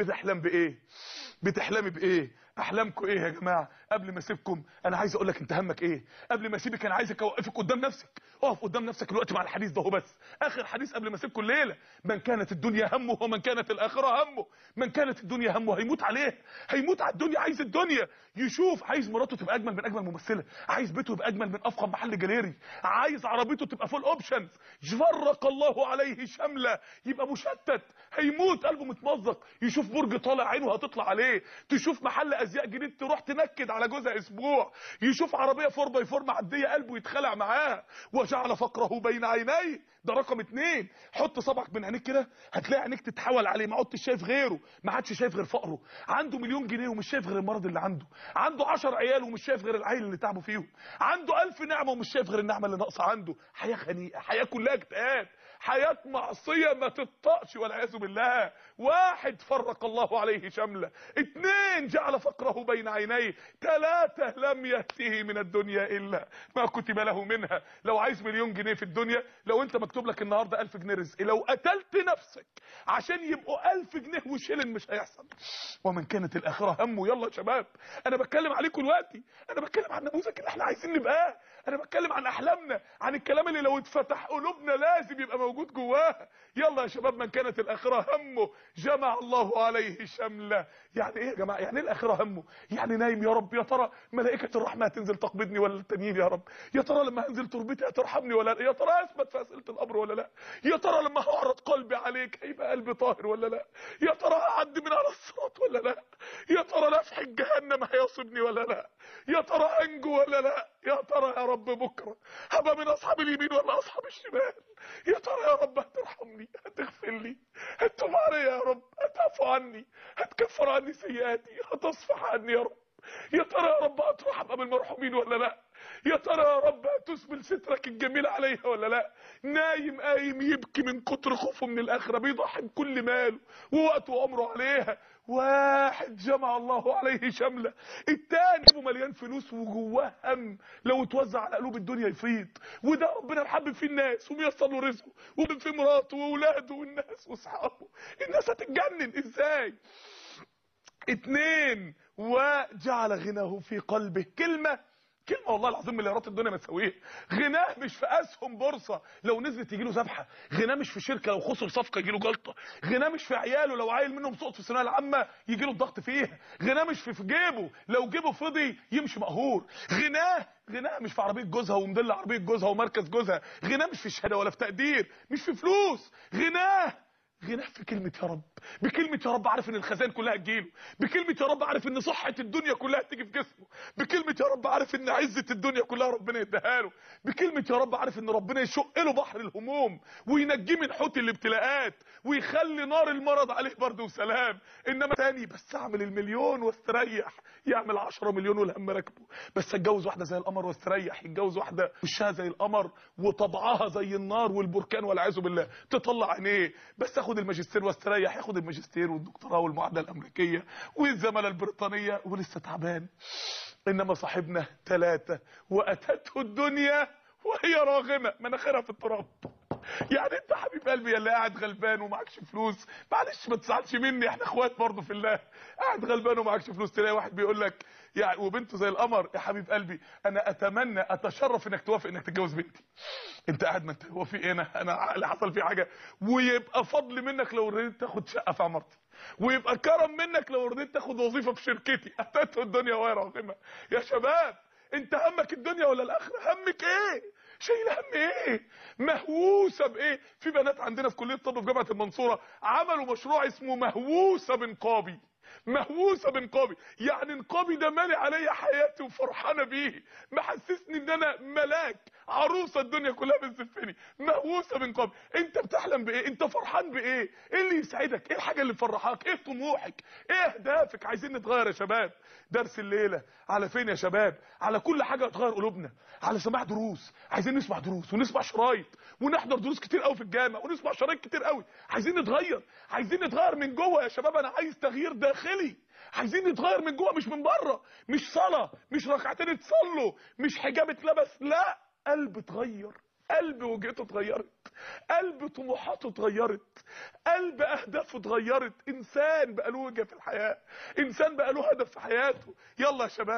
بتحلم بايه بتحلمي بايه احلامكم ايه يا جماعه قبل ما اسيبكم انا عايز اقول لك انت همك ايه قبل ما اسيبك انا عايزك اوقفك قدام نفسك اقف قدام نفسك الوقت مع الحديث ده هو بس اخر حديث قبل ما اسيبكم الليله من كانت الدنيا همه ومن كانت الاخره همه من كانت الدنيا همه هيموت عليه هيموت على الدنيا عايز الدنيا يشوف عايز مراته تبقى اجمل من اجمل ممثله عايز بيته يبقى اجمل من افخم محل جاليري عايز عربيته تبقى فول اوبشنز فرق الله عليه شمله يبقى مشتت هيموت قلبه متمزق يشوف برج طالع عينه هتطلع عليه تشوف محل ازياء جديد تروح تنكد على جوزها اسبوع يشوف عربيه 4 باي 4 معديه قلبه يتخلع معاها وجعل فقره بين عينيه ده رقم اتنين حط صبعك بين عينيك كده هتلاقي عينيك تتحول عليه ما عدتش شايف غيره ما عادش شايف غير فقره عنده مليون جنيه ومش شايف غير المرض اللي عنده عنده 10 عيال ومش شايف غير العيل اللي تعبوا فيهم عنده ألف نعمه ومش شايف غير النعمه اللي ناقصه عنده حياه خنيقه حياه كلها اكتئاب حياة معصية ما تطقش والعياذ بالله واحد فرق الله عليه شمله اتنين جعل فقره بين عينيه تلاتة لم يأتيه من الدنيا إلا ما كتب له منها لو عايز مليون جنيه في الدنيا لو انت مكتوب لك النهاردة ألف جنيه رزق لو قتلت نفسك عشان يبقوا ألف جنيه وشيلن مش هيحصل ومن كانت الآخرة همه يلا يا شباب أنا بتكلم عليكم دلوقتي أنا بتكلم عن النموذج اللي احنا عايزين نبقاه أنا بتكلم عن أحلامنا عن الكلام اللي لو اتفتح قلوبنا لازم يبقى موجود جواها يلا يا شباب من كانت الآخرة همه جمع الله عليه شمله يعني ايه يا جماعه يعني ايه الاخره همه يعني نايم يا رب يا ترى ملائكه الرحمه هتنزل تقبضني ولا التانيين يا رب يا ترى لما هنزل تربتي هترحمني ولا لا يا ترى اثبت في اسئله القبر ولا لا يا ترى لما هعرض قلبي عليك هيبقى قلبي طاهر ولا لا يا ترى هعدي من على الصراط ولا لا يا ترى لفح جهنم هيصيبني ولا لا يا ترى انجو ولا لا يا ترى يا رب بكره هبقى من اصحاب اليمين ولا اصحاب الشمال يا ترى يا رب هترحمني هتغفر لي هتتوب علي يا رب هتعفو عني هتكفر عني سيئاتي هتصفح عني يا رب يا ترى يا رب هتروح ابقى من المرحومين ولا لا يا ترى يا رب هتسبل سترك الجميل عليها ولا لا نايم قايم يبكي من كتر خوفه من الاخره بيضحي بكل ماله ووقته وعمره عليها واحد جمع الله عليه شمله التاني ابو مليان فلوس وجواه هم لو اتوزع على قلوب الدنيا يفيض وده ربنا محبب فيه الناس وميسر له رزقه ومن في مراته واولاده والناس واصحابه الناس هتتجنن ازاي اتنين وجعل غناه في قلبه كلمه كلمه والله العظيم مليارات الدنيا ما تساويها غناه مش في اسهم بورصه لو نزلت يجي له ذبحه غناه مش في شركه لو خسر صفقه يجي له جلطه غناه مش في عياله لو عيل منهم سقط في الثانويه العامه يجي له الضغط فيها غناه مش في في جيبه لو جيبه فضي يمشي مقهور غناه غناه مش في عربيه جوزها ومدل عربيه جوزها ومركز جوزها غناه مش في شهاده ولا في تقدير مش في فلوس غناه غناه في كلمة يا رب بكلمة يا رب عارف ان الخزائن كلها تجيله بكلمة يا رب عارف ان صحة الدنيا كلها تيجي في جسمه بكلمة يا رب عارف ان عزة الدنيا كلها ربنا يديها له بكلمة يا رب عارف ان ربنا يشق له بحر الهموم وينجيه من حوت الابتلاءات ويخلي نار المرض عليه برد وسلام انما تاني بس اعمل المليون واستريح يعمل 10 مليون والهم راكبه بس اتجوز واحده زي القمر واستريح يتجوز واحده وشها زي القمر وطبعها زي النار والبركان والعياذ بالله تطلع عينيه بس اخد الماجستير واستريح ياخد الماجستير والدكتوراه والمعادله الامريكيه والزماله البريطانيه ولسه تعبان انما صاحبنا ثلاثه واتته الدنيا وهي راغمه مناخيرها في التراب يعني انت حبيب قلبي يا اللي قاعد غلبان ومعكش فلوس معلش ما تزعلش مني احنا اخوات برضه في الله قاعد غلبان ومعكش فلوس تلاقي واحد بيقول لك يعني وبنته زي القمر يا حبيب قلبي انا اتمنى اتشرف انك توافق انك تتجوز بنتي انت قاعد ما انت هو في ايه انا انا عقلي حصل فيه حاجه ويبقى فضل منك لو رضيت تاخد شقه في عمارتي ويبقى كرم منك لو رضيت تاخد وظيفه في شركتي اتته الدنيا وهي راغمه يا شباب انت همك الدنيا ولا الاخره همك ايه شايله هم ايه مهووسه بايه في بنات عندنا في كليه الطب في جامعه المنصوره عملوا مشروع اسمه مهووسه بنقابي مهووسه بنقابي يعني نقابي ده مالي عليا حياتي وفرحانه بيه محسسني ان انا ملاك عروسه الدنيا كلها بتزفني مهووسه بنقابي انت بتحلم بايه انت فرحان بايه ايه اللي يسعدك ايه الحاجه اللي تفرحك ايه طموحك ايه اهدافك عايزين نتغير يا شباب درس الليله على فين يا شباب على كل حاجه تغير قلوبنا على سماع دروس عايزين نسمع دروس ونسمع شرايط ونحضر دروس كتير قوي في الجامع ونسمع شرايط كتير قوي عايزين نتغير عايزين نتغير من جوه يا شباب انا عايز تغيير داخلي عايزين نتغير من جوه مش من بره مش صلاه مش ركعتين اتصلوا مش حجاب اتلبس لا قلب اتغير قلب وجهته اتغيرت قلب طموحاته اتغيرت قلب اهدافه اتغيرت انسان بقى له وجهه في الحياه انسان بقى له هدف في حياته يلا يا شباب